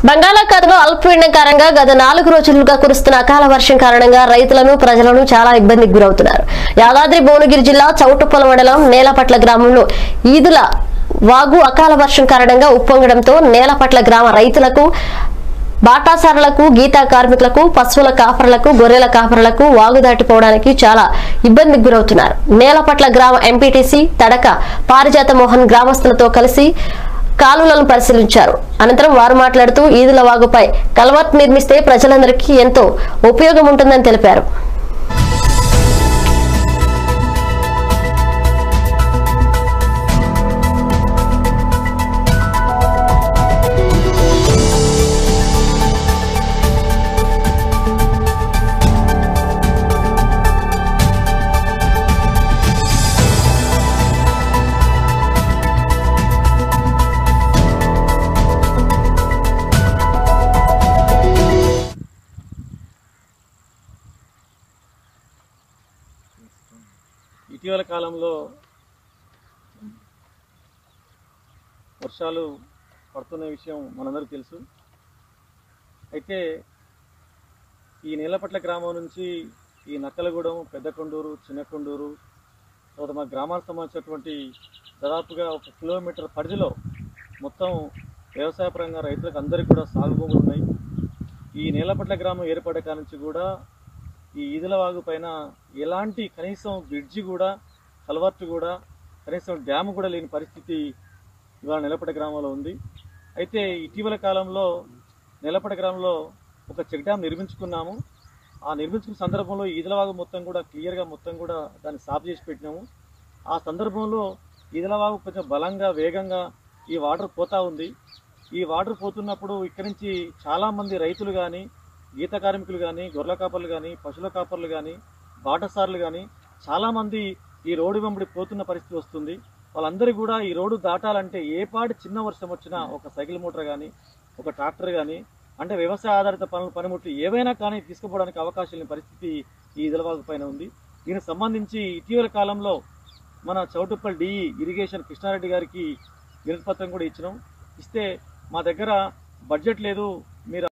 బంగాళాఖాతంలో అల్పపీడనం కారణంగా గత నాలుగు రోజులుగా కురుస్తున్న అకాల వర్షం కారణంగా రైతులను ప్రజలను చాలా ఇబ్బందికి గురవుతున్నారు యాదాద్రి భువనగిరి జిల్లా చౌటుప్పల మండలం నేలపట్ల గ్రామంలో ఈదుల వాగు అకాల వర్షం కారణంగా ఉప్పొంగడంతో నేలపట్ల గ్రామ రైతులకు బాటాసారులకు గీతా కార్మికులకు పశువుల కాపరులకు గొర్రెల కాపరులకు వాగు దాటిపోవడానికి చాలా ఇబ్బందికి గురవుతున్నారు నేలపట్ల గ్రామ ఎంపీటీసీ తడక పారిజాత మోహన్ గ్రామస్తులతో కలిసి కాలువలను పరిశీలించారు అనంతరం వారు మాట్లాడుతూ ఈదుల వాగుపై కల్వర్ట్ నిర్మిస్తే ప్రజలందరికీ ఎంతో ఉపయోగం ఉంటుందని తెలిపారు ఇటీవల కాలంలో వర్షాలు పడుతున్న విషయం మనందరికీ తెలుసు అయితే ఈ నేలపట్ల గ్రామం నుంచి ఈ నక్కలగూడెం పెద్దకొండూరు చిన్నకొండూరు తర్వాత మా గ్రామాలకు సంబంధించినటువంటి దాదాపుగా ఒక కిలోమీటర్ పరిధిలో మొత్తం వ్యవసాయపరంగా రైతులకు అందరికీ కూడా సాగు భూములు ఉన్నాయి ఈ నేలపట్ల గ్రామం ఏర్పడే కాడ నుంచి కూడా ఈ ఈదులవాగు పైన ఎలాంటి కనీసం బ్రిడ్జి కూడా కల్వర్ట్ కూడా కనీసం డ్యామ్ కూడా లేని పరిస్థితి ఇవాళ నెలపట గ్రామంలో ఉంది అయితే ఇటీవల కాలంలో నెలపట గ్రామంలో ఒక చెక్ డ్యామ్ నిర్మించుకున్నాము ఆ నిర్మించుకున్న సందర్భంలో ఈదలవాగు మొత్తం కూడా క్లియర్గా మొత్తం కూడా దాన్ని సాఫ్ చేసి పెట్టినాము ఆ సందర్భంలో ఈదలవాగు కొంచెం బలంగా వేగంగా ఈ వాటర్ పోతా ఉంది ఈ వాటర్ పోతున్నప్పుడు ఇక్కడి నుంచి చాలామంది రైతులు కానీ గీత కార్మికులు కానీ గొర్రెల కాపర్లు కానీ పశువుల కాపర్లు కానీ బాటసార్లు కానీ చాలామంది ఈ రోడ్డు వెంబడి పోతున్న పరిస్థితి వస్తుంది వాళ్ళందరూ కూడా ఈ రోడ్డు దాటాలంటే ఏ పాటి చిన్న వర్షం వచ్చినా ఒక సైకిల్ మోటార్ కానీ ఒక ట్రాక్టర్ కానీ అంటే వ్యవసాయ ఆధారిత పనులు పనిముట్లు ఏవైనా కానీ తీసుకుపోవడానికి అవకాశం లేని పరిస్థితి ఈ ఇదలవాగు పైన ఉంది దీనికి సంబంధించి ఇటీవల కాలంలో మన చౌటుప్పల్ డిఈ ఇరిగేషన్ కృష్ణారెడ్డి గారికి వినతిపత్రం కూడా ఇచ్చినాం ఇస్తే మా దగ్గర బడ్జెట్ లేదు మీరు